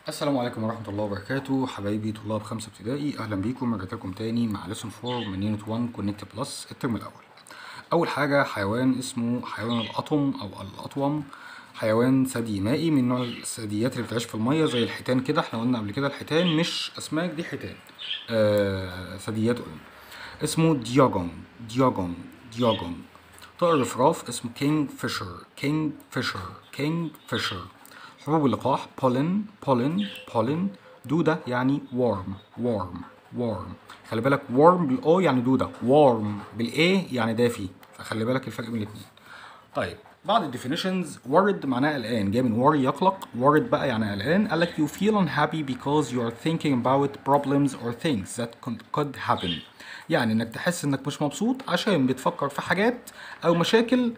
السلام عليكم ورحمة الله وبركاته حبايبي طلاب خمسة ابتدائي أهلا بيكم رجعت لكم تاني مع ليسون 4 من يونت 1 كونكت بلس الترم الأول أول حاجة حيوان اسمه حيوان الأطم أو الأطوم حيوان ثدي مائي من نوع الثدييات اللي بتعيش في المية زي الحيتان كده احنا قلنا قبل كده الحيتان مش أسماك دي حيتان آه ثدييات قلنا اسمه دياجون دياجون دياجون طائر الرفراف اسمه كينج فيشر كينج فيشر كينج فيشر حبوب اللقاح بولين بولين بولين دودة يعني وورم وورم وورم خلي بالك وورم بالاو يعني دودة وورم بالاي يعني دافي فخلي بالك الفرق بين الاتنين طيب بعض الديفينيشنز worried معناه قلقان جاي من worry يقلق worried بقى يعني قلقان قال لك you feel unhappy because you are thinking about problems or things that could, could happen يعني انك تحس انك مش مبسوط عشان بتفكر في حاجات او مشاكل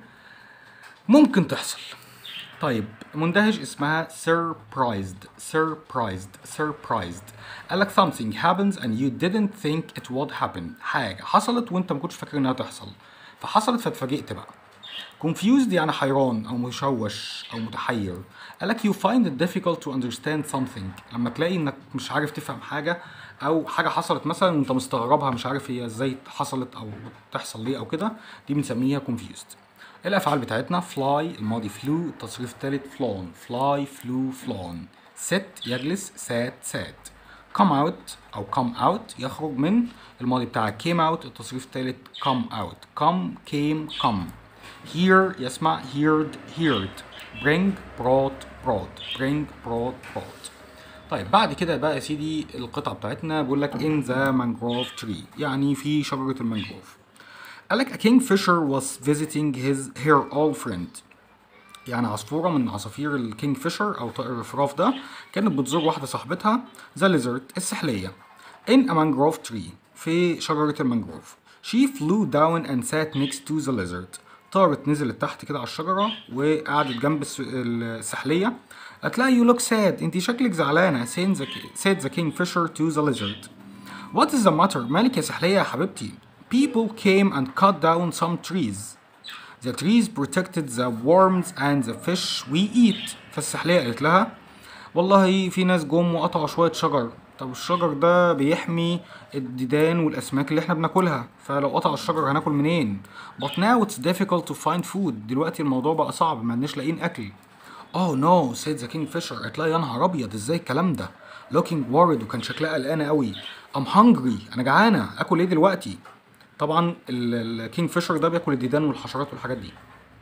ممكن تحصل طيب مندهش اسمها surprised surprised surprised قال لك something happens and you didn't think it would happen حاجة حصلت وانت ما كنتش فاكر انها تحصل فحصلت فاتفاجئت بقى confused يعني حيران او مشوش او متحير قال لك you find it difficult to understand something لما تلاقي انك مش عارف تفهم حاجة او حاجة حصلت مثلا وانت مستغربها مش عارف هي ازاي حصلت او بتحصل ليه او كده دي بنسميها confused الافعال بتاعتنا fly الماضي flew التصريف الثالث flown fly flew flown sit يجلس sat sat come out او come out يخرج من الماضي بتاعك came out التصريف الثالث come out come came come hear يسمع heard heard bring brought brought bring brought brought طيب بعد كده بقى يا سيدي القطعة بتاعتنا بيقول لك in the mangrove tree يعني في شجرة المانجروف قال لك a kingfisher was visiting his her old friend يعني عصفورة من عصافير الكينج فيشر أو طائر الرفراف ده كانت بتزور واحدة صاحبتها ذا ليزرد السحلية in a mangrove tree في شجرة المانجروف she flew down and sat next to the lizard طارت نزلت تحت كده على الشجرة وقعدت جنب الس- السحلية قالت لها you look sad انتي شكلك زعلانة said the, said the kingfisher to the lizard What is the matter مالك يا سحلية يا حبيبتي People came and cut down some trees The trees protected the worms and the fish we eat فالسحلية قالت لها والله في ناس جم وقطعوا شوية شجر طب الشجر ده بيحمي الديدان والأسماك اللي احنا بناكلها فلو قطع الشجر هناكل منين But now it's difficult to find food دلوقتي الموضوع بقى صعب ما عندناش لاقيين أكل Oh no said the kingfisher قالت لها يا نهار أبيض ازاي الكلام ده looking worried وكان شكلها قلقانة قوي I'm hungry أنا جعانة آكل إيه دلوقتي طبعا الكينج فيشر ده بياكل الديدان والحشرات والحاجات دي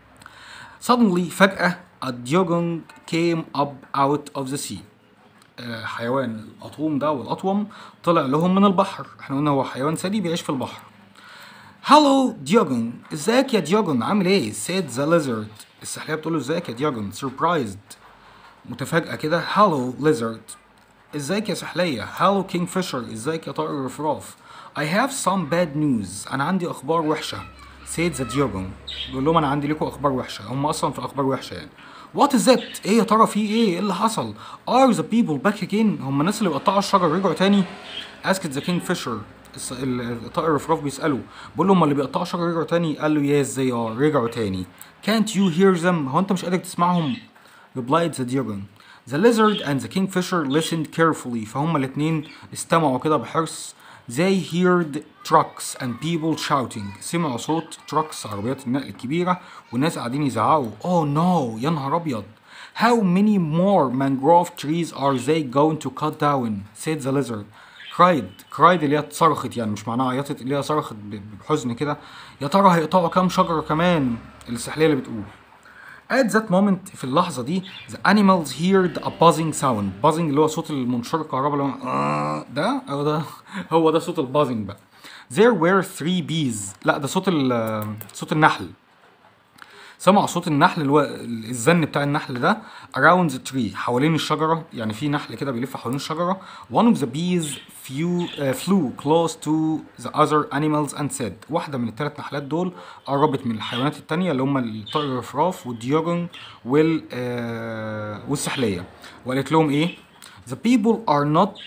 suddenly فجأة a dugong came up out of the sea آه، حيوان الأطوم ده والأطوم طلع لهم من البحر احنا قلنا هو حيوان ثدي بيعيش في البحر هالو ديوجون ازيك يا ديوجون عامل ايه said the lizard السحلية بتقول له ازيك يا ديوجون surprised متفاجئة كده هالو lizard ازيك يا سحلية هالو كينج فيشر ازيك يا طائر الرفراف I have some bad news أنا عندي أخبار وحشة said the Diogon بيقول لهم أنا عندي لكم أخبار وحشة هم أصلا في أخبار وحشة يعني What is it؟ إيه يا ترى في إيه؟ إيه اللي حصل؟ Are the people back again؟ هم الناس اللي بيقطعوا الشجر رجعوا تاني؟ Asked the kingfisher الس- ال- الطائر الرفراف بيسأله بيقول له هم اللي بيقطعوا الشجر رجعوا تاني؟ قال له yes they are رجعوا تاني Can't you hear them؟ هو أنت مش قادر تسمعهم؟ replied the Diogon The lizard and the kingfisher listened carefully فهم الاتنين استمعوا كده بحرص They heard trucks and people shouting سمعوا صوت trucks عربيات النقل الكبيرة والناس قاعدين يزعقوا Oh no يا نهار أبيض How many more mangrove trees are they going to cut down said the lizard cried cried اللي هي صرخت يعني مش معناها عيطت اللي هي صرخت ب- بحزن كده يا ترى هيقطعوا كام شجرة كمان السحلية اللي بتقول At that moment في اللحظة دي the animals heard a buzzing sound buzzing اللي هو صوت المنشار الكهرباء اللي هو آه ده أو ده هو ده صوت البازنج بقى There were three bees لا ده صوت ال- صوت النحل سمعوا صوت النحل اللي هو الزن بتاع النحل ده around the tree حوالين الشجرة يعني في نحل كده بيلف حوالين الشجرة one of the bees flew, uh, flew close to the other animals and said واحدة من الثلاث نحلات دول قربت من الحيوانات التانية اللي هم الطائر الرفراف والديوجون وال آه والسحلية وقالت لهم ايه The people are not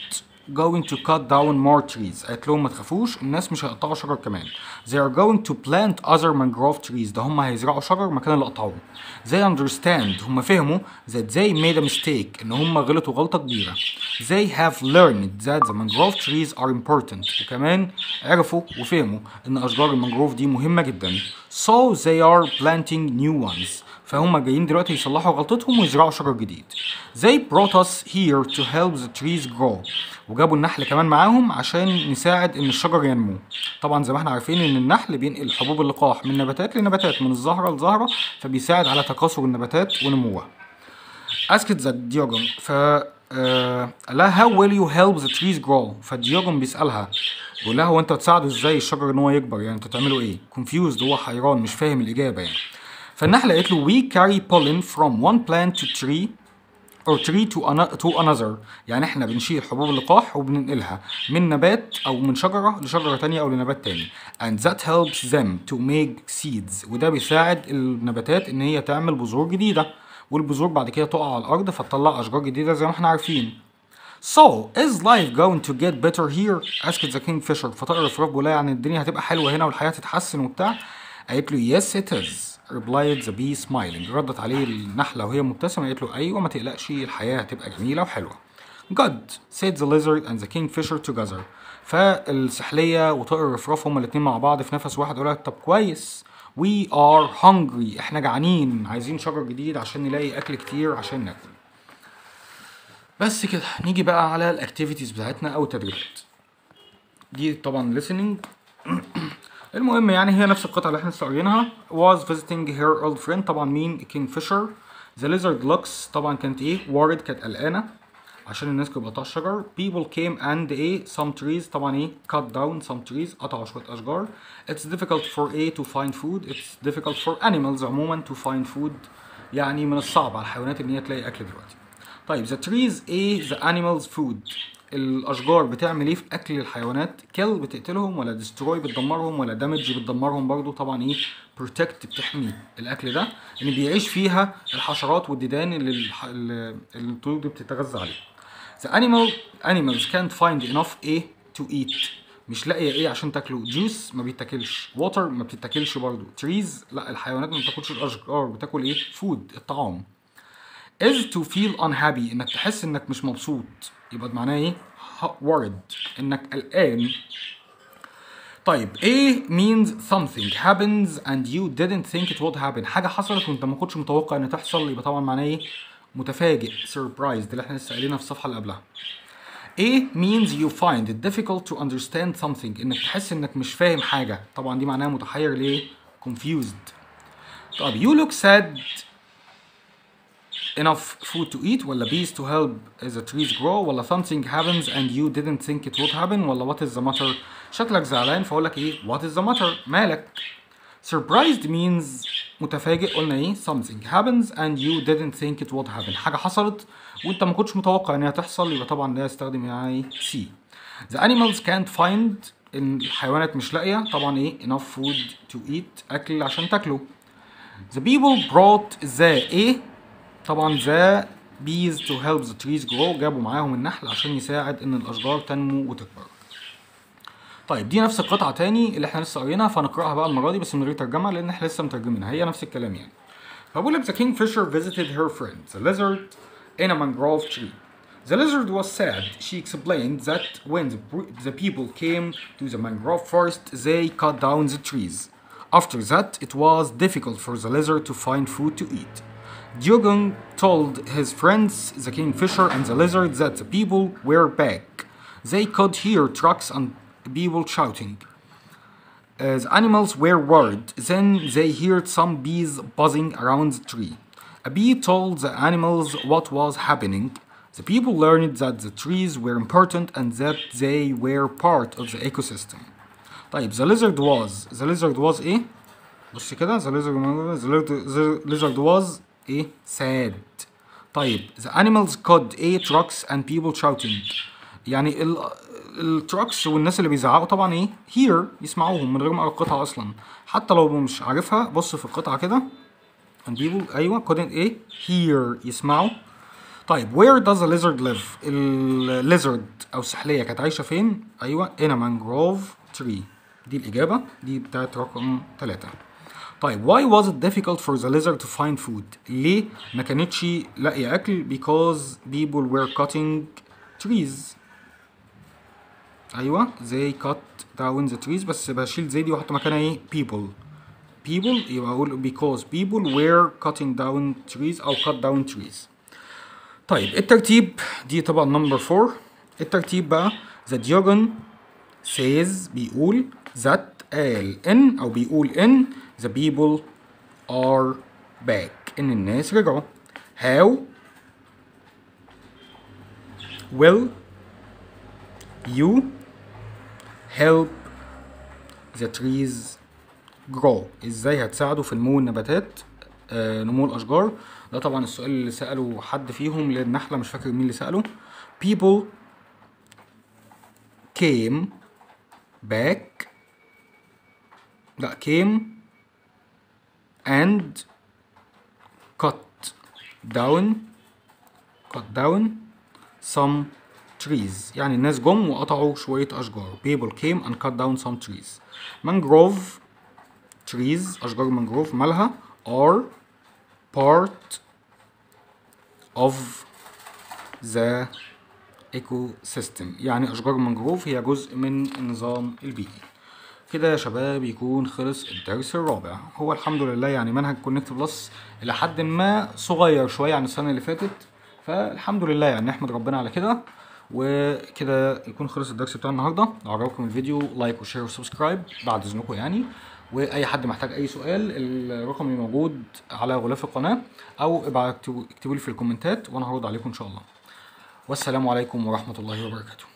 going to cut down more trees قالت لهم ما تخافوش الناس مش هيقطعوا شجر كمان they are going to plant other mangrove trees ده هم هيزرعوا شجر مكان اللي قطعوه they understand هم فهموا that they made a mistake ان هم غلطوا غلطة كبيرة they have learned that the mangrove trees are important وكمان عرفوا وفهموا ان اشجار المانجروف دي مهمة جدا so they are planting new ones فهم جايين دلوقتي يصلحوا غلطتهم ويزرعوا شجر جديد. They brought us here to help the trees grow. وجابوا النحل كمان معاهم عشان نساعد ان الشجر ينمو. طبعا زي ما احنا عارفين ان النحل بينقل حبوب اللقاح من نباتات لنباتات من الزهرة لزهرة فبيساعد على تكاثر النباتات ونموها. Asked the ديوجون ف آه، قال لها how will you help the trees grow فالديوجون بيسألها بيقول لها هو انت تساعده ازاي الشجر ان هو يكبر يعني انتوا تعملوا ايه confused هو حيران مش فاهم الإجابة يعني فالنحلة قالت له we carry pollen from one plant to tree or tree to, ano- to another يعني احنا بنشيل حبوب اللقاح وبننقلها من نبات او من شجرة لشجرة تانية او لنبات تاني and that helps them to make seeds وده بيساعد النباتات ان هي تعمل بذور جديدة والبذور بعد كده تقع على الارض فتطلع اشجار جديدة زي ما احنا عارفين So, is life going to get better here? asked the kingfisher. فطائر الفراخ بيقول لها يعني الدنيا هتبقى حلوة هنا والحياة تتحسن وبتاع. قالت له yes it is. replied the bee smiling. ردت عليه النحلة وهي مبتسمة قالت له أيوة ما تقلقش الحياة هتبقى جميلة وحلوة. Good said the lizard and the kingfisher together. فالسحلية وطائر الرفراف هما الاتنين مع بعض في نفس واحد قالوا لها طب كويس we are hungry احنا جعانين عايزين شجر جديد عشان نلاقي أكل كتير عشان ناكل. بس كده نيجي بقى على الاكتيفيتيز بتاعتنا او التدريبات دي طبعا listening المهم يعني هي نفس القطعه اللي احنا لسه قاريينها was visiting her old friend طبعا مين كينج فيشر the lizard looks طبعا كانت ايه worried كانت قلقانه عشان الناس كانت بتقطع الشجر people came and ايه some trees طبعا ايه cut down some trees قطعوا شويه اشجار it's difficult for a to find food it's difficult for animals عموما to find food يعني من الصعب على الحيوانات ان هي تلاقي اكل دلوقتي طيب the trees ايه the animals food الاشجار بتعمل ايه في اكل الحيوانات kill بتقتلهم ولا destroy بتدمرهم ولا damage بتدمرهم برضو طبعا ايه protect بتحمي الاكل ده ان بيعيش فيها الحشرات والديدان اللي الح... اللي اللي الطيور دي بتتغذى عليها the animal animals can't find enough ايه to eat مش لاقيه ايه عشان تاكله جوس ما بيتاكلش ووتر ما بتتاكلش برضو تريز لا الحيوانات ما بتاكلش الاشجار بتاكل ايه فود الطعام is to feel unhappy انك تحس انك مش مبسوط يبقى معناه ايه ه- worried انك قلقان طيب A means something happens and you didn't think it would happen حاجة حصلت وانت ما كنتش متوقع ان تحصل يبقى طبعا معناه ايه متفاجئ surprised اللي احنا لسه قايلينها في الصفحة اللي قبلها A means you find it difficult to understand something انك تحس انك مش فاهم حاجة طبعا دي معناها متحير ليه confused طب you look sad enough food to eat ولا bees to help the trees grow ولا something happens and you didn't think it would happen ولا what is the matter شكلك زعلان فاقول لك ايه what is the matter مالك surprised means متفاجئ قلنا ايه something happens and you didn't think it would happen حاجة حصلت وانت ما كنتش متوقع انها تحصل يبقى طبعا ده يستخدم يعني C the animals can't find ان الحيوانات مش لاقية طبعا ايه enough food to eat اكل عشان تاكله the people brought the ايه طبعا the bees to help the trees grow جابوا معاهم النحل عشان يساعد ان الاشجار تنمو وتكبر طيب دي نفس القطعة تاني اللي احنا لسه قاريينها فنقرأها بقى المرة دي بس من غير ترجمة لأن احنا لسه مترجمينها هي نفس الكلام يعني. فبقول لك the kingfisher visited her friend the lizard in a mangrove tree. The lizard was sad. She explained that when the, the people came to the mangrove forest, they cut down the trees. After that, it was difficult for the lizard to find food to eat. Dugong told his friends, the kingfisher and the lizard, that the people were back. They could hear trucks and people shouting. Uh, the animals were worried. Then they heard some bees buzzing around the tree. A bee told the animals what was happening. The people learned that the trees were important and that they were part of the ecosystem. طيب the lizard was the lizard was ايه؟ بص كده the lizard the lizard- the lizard was ايه؟ sad. طيب the animals could ايه trucks and people shouting. يعني ال التراكس والناس اللي بيزعقوا طبعا ايه hear يسمعوهم من غير ما اقرا القطعه اصلا حتى لو مش عارفها بص في القطعه كده and people ايوه couldn't ايه hear يسمعوا طيب where does a lizard live الليزرد او السحليه كانت عايشه فين ايوه in a mangrove tree دي الاجابه دي بتاعت رقم ثلاثة طيب why was it difficult for the lizard to find food ليه ما كانتش لاقيه اكل because people were cutting trees ايوه زي cut down the trees بس بشيل زي دي واحط مكانها ايه people people يبقى اقول because people were cutting down trees او cut down trees طيب الترتيب دي طبعا نمبر 4 الترتيب بقى the Diogen says بيقول that قال ان او بيقول ان the people are back ان الناس رجعوا how will you help the trees grow ازاي هتساعدوا في نمو النباتات آه نمو الاشجار ده طبعا السؤال اللي ساله حد فيهم للنحله مش فاكر مين اللي ساله people came back لا came and cut down cut down some trees يعني الناس جم وقطعوا شوية أشجار people came and cut down some trees mangrove trees أشجار mangrove مالها are part of the ecosystem يعني أشجار المنجروف هي جزء من النظام البيئي كده يا شباب يكون خلص الدرس الرابع هو الحمد لله يعني منهج كونكت بلس إلى حد ما صغير شوية عن السنة اللي فاتت فالحمد لله يعني نحمد ربنا على كده وكده يكون خلص الدرس بتاع النهارده لو عجبكم الفيديو لايك وشير وسبسكرايب بعد اذنكم يعني واي حد محتاج اي سؤال الرقم اللي موجود على غلاف القناه او ابعتوا اكتبوا لي في الكومنتات وانا هرد عليكم ان شاء الله والسلام عليكم ورحمه الله وبركاته